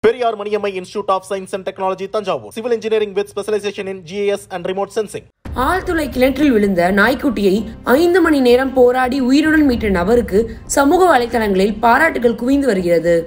Periyar Maniamai Institute of Science and Technology, Tanjavur. Civil engineering with specialization in GIS and remote sensing. ஆழ்துளை கிணற்றில் விழுந்த நாய்க்குட்டியை ஐந்து மணி நேரம் போராடி உயிருடன் மீட்ட நபருக்கு சமூக வலைதளங்களில் பாராட்டுகள் குவிந்து வருகிறது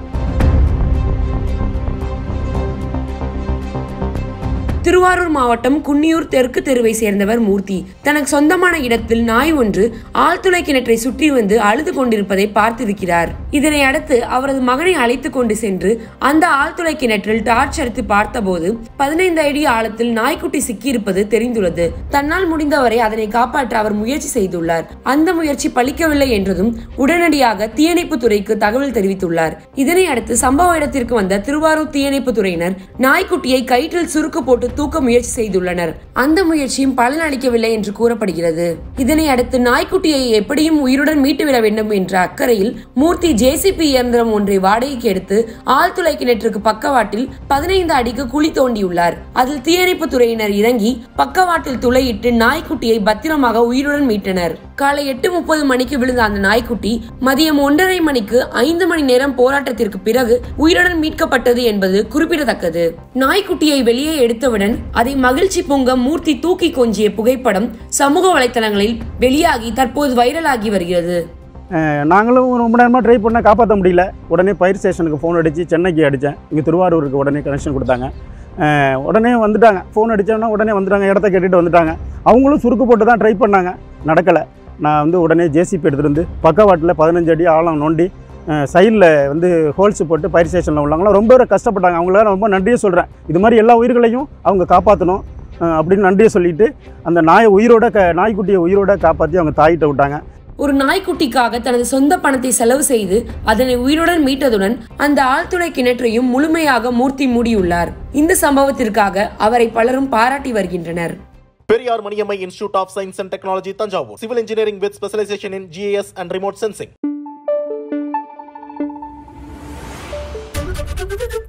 திருவாரூர் மாவட்டம் குன்னியூர் தெற்கு தெருவை சேர்ந்தவர் மூர்த்தி தனக்கு சொந்தமான இடத்தில் நாய் ஒன்று ஆழ்துளை கிணற்றை சுற்றி வந்து அழுது கொண்டிருப்பதை பார்த்திருக்கிறார் இதனை அடுத்து அவரது மகனை அழைத்து கொண்டு சென்று அந்த ஆழ்துளை கிணற்றில் டார்ச் அடித்து பார்த்தபோது பதினைந்து அடி ஆழத்தில் நாய்க்குட்டி சிக்கியிருப்பது தெரிந்துள்ளது தன்னால் முடிந்தவரை அதனை காப்பாற்ற அவர் முயற்சி செய்துள்ளார் அந்த முயற்சி பலிக்கவில்லை என்றதும் உடனடியாக தீயணைப்பு துறைக்கு தகவல் தெரிவித்துள்ளார் இதனை அடுத்து சம்பவ இடத்திற்கு வந்த திருவாரூர் தீயணைப்பு துறையினர் நாய்க்குட்டியை கயிற்றில் சுருக்கு போட்டு தூக்க முயற்சி செய்துள்ளனர் அந்த முயற்சியும் பலன் அளிக்கவில்லை என்று கூறப்படுகிறது இதனை அடுத்து நாய்க்குட்டியை எப்படியும் உயிருடன் மீட்டுவிட வேண்டும் என்ற அக்கறையில் மூர்த்தி ஜேசிபி இயந்திரம் ஒன்றை வாடகைக்கு எடுத்து ஆழ்துளை கிணற்றுக்கு பக்கவாட்டில் பதினைந்து அடிக்கு குழி தோண்டியுள்ளார் அதில் தீயணைப்பு துறையினர் இறங்கி பக்கவாட்டில் துளையிட்டு நாய்க்குட்டியை பத்திரமாக உயிருடன் மீட்டனர் காலை எட்டு முப்பது மணிக்கு விழுந்த அந்த நாய்க்குட்டி மதியம் ஒன்றரை மணிக்கு ஐந்து மணி நேரம் போராட்டத்திற்கு பிறகு உயிருடன் மீட்கப்பட்டது என்பது குறிப்பிடத்தக்கது நாய்க்குட்டியை வெளியே எடுத்தவுடன் அதை மகிழ்ச்சி பொங்க மூர்த்தி தூக்கி கொஞ்சிய புகைப்படம் சமூக வலைத்தளங்களில் வெளியாகி தற்போது வைரலாகி வருகிறது அஹ் நாங்களும் ரொம்ப நேரமாக ட்ரை பண்ண காப்பாற்ற முடியல உடனே பயிர் ஸ்டேஷனுக்கு ஃபோன் அடித்து சென்னைக்கு அடித்தேன் இங்கே திருவாரூருக்கு உடனே கனெக்ஷன் கொடுத்தாங்க அஹ் உடனே வந்துட்டாங்க ஃபோன் அடித்தோன்னா உடனே வந்துட்டாங்க இடத்த கேட்டுட்டு வந்துட்டாங்க அவங்களும் சுருக்கு போட்டு தான் ட்ரை பண்ணாங்க நடக்கலை நான் வந்து உடனே ஜேசிபி எடுத்துகிட்டு வந்து பக்கவாட்டில் பதினஞ்சு அடி ஆழம் நோண்டி சைடில் வந்து ஹோல்ஸ் போட்டு பயிர் ஸ்டேஷனில் உள்ளவங்களாம் ரொம்ப கஷ்டப்பட்டாங்க அவங்களாம் ரொம்ப நன்றியை சொல்கிறேன் இது மாதிரி எல்லா உயிர்களையும் அவங்க காப்பாற்றணும் அஹ் அப்படின்னு நன்றியை சொல்லிட்டு அந்த நாயை உயிரோட க நாய்க்குட்டியை உயிரோட காப்பாற்றி அவங்க தாயிட்ட விட்டாங்க ஒரு நாய்க்குட்டிக்காக தனது சொந்த பணத்தை செலவு செய்து அதனை உயிருடன் மீட்டதுடன் அந்த ஆழ்துளை கிணற்றையும் முழுமையாக மூர்த்தி மூடியுள்ளார் இந்த சம்பவத்திற்காக அவரை பலரும் பாராட்டி வருகின்றனர் Periyar Maniamai Institute of Science and Technology, Tanjavur. Civil engineering with specialization in GIS and remote sensing.